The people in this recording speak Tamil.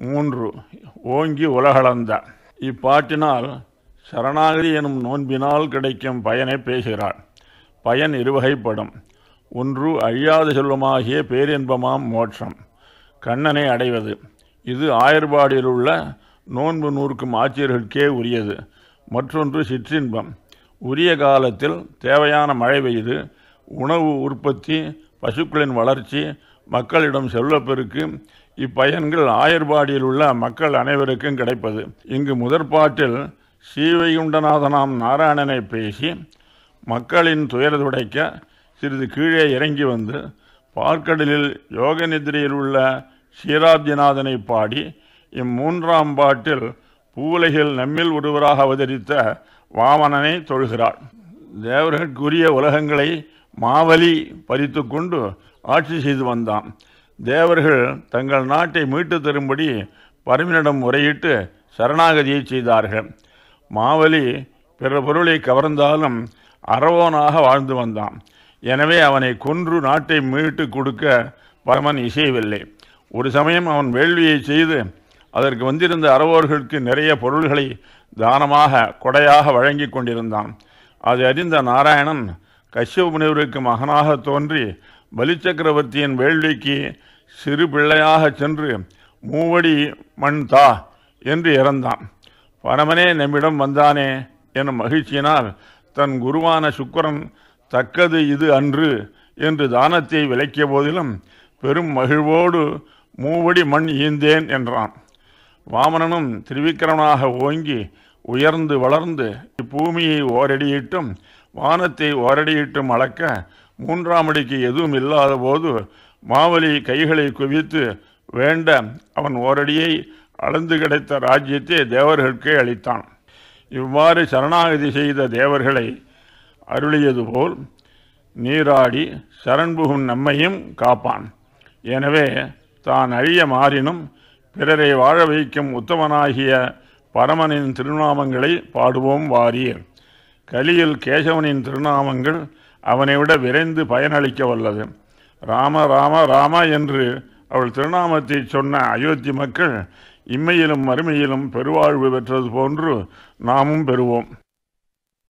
மூன்று ஓங்கி உலகளந்த இப்பாட்டினால் சரணாகதி எனும் நோன்பினால் கிடைக்கும் பயனை பேசுகிறாள் பயன் இருவகைப்படும் ஒன்று அழியாத செல்வமாகிய பேரின்பமாம் மோட்சம் கண்ணனை அடைவது இது ஆயர்பாடியில் உள்ள நோன்பு நூற்கும் ஆட்சியர்களுக்கே உரியது மற்றொன்று சிற்றின்பம் உரிய காலத்தில் தேவையான மழை பெய்து உணவு உற்பத்தி பசுக்களின் வளர்ச்சி மக்களிடம் செல்வப்பெருக்கு இப்பயன்கள் ஆயர்பாடியில் உள்ள மக்கள் அனைவருக்கும் கிடைப்பது இங்கு முதற்பாட்டில் ஸ்ரீவைகுண்டநாதனாம் நாராயணனை பேசி மக்களின் துயர துடைக்க சிறிது கீழே இறங்கி வந்து பார்க்கடலில் யோக நிதிரையில் உள்ள ஸ்ரீராப்திநாதனை பாடி இம்மூன்றாம் பாட்டில் பூவுலகில் நம்மில் ஒருவராக அவதரித்த வாமனனை தொழுகிறார் தேவர்களுக்குரிய உலகங்களை மாவலி பறித்து கொண்டு ஆட்சி செய்து வந்தான் தேவர்கள் தங்கள் நாட்டை மீட்டு தரும்படி பரமனிடம் முறையிட்டு சரணாகதியை செய்தார்கள் மாவலி பிற பொருளை கவர்ந்தாலும் அறவோனாக வாழ்ந்து வந்தான் எனவே அவனை கொன்று நாட்டை மீட்டு கொடுக்க பரமன் இசையவில்லை ஒரு சமயம் அவன் வேள்வியை செய்து அதற்கு வந்திருந்த அறவோர்களுக்கு நிறைய பொருள்களை தானமாக கொடையாக வழங்கி கொண்டிருந்தான் அதை அறிந்த நாராயணன் கஷ்யப முனிவருக்கு மகனாக தோன்றி பலிச்சக்கரவர்த்தியின் வேள்விக்கு சிறு பிள்ளையாக சென்று மூவடி மண் தா என்று இறந்தான் பரமனே நம்மிடம் வந்தானே எனும் மகிழ்ச்சியினால் தன் குருவான சுக்கரன் தக்கது இது அன்று என்று தானத்தை விளக்கிய போதிலும் பெரும் மகிழ்வோடு மூவடி மண் ஈந்தேன் என்றான் வாமனனும் திருவிக்கிரமனாக ஓங்கி உயர்ந்து வளர்ந்து இப்பூமியை ஓரடியிட்டும் வானத்தை ஓரடியிட்டும் அளக்க மூன்றாம் அடிக்கு எதுவும் இல்லாத போது மாவலி கைகளை குவித்து வேண்ட அவன் ஓரடியை அளந்து கிடைத்த ராஜ்யத்தை தேவர்களுக்கே அளித்தான் இவ்வாறு சரணாகதி செய்த தேவர்களை அருளியது போல் நீராடி சரண்புகும் நம்மையும் காப்பான் எனவே தான் அழிய மாறினும் பிறரை வாழ வைக்கும் உத்தமனாகிய பரமனின் திருநாமங்களை பாடுவோம் வாரீர் கலியில் கேசவனின் திருநாமங்கள் அவனை விட விரைந்து பயனளிக்க வல்லது ராம ராம ராம என்று அவள் திருநாமத்தை சொன்ன அயோத்தி மக்கள் இம்மையிலும் மறுமையிலும் பெருவாழ்வு பெற்றது போன்று நாமும் பெறுவோம்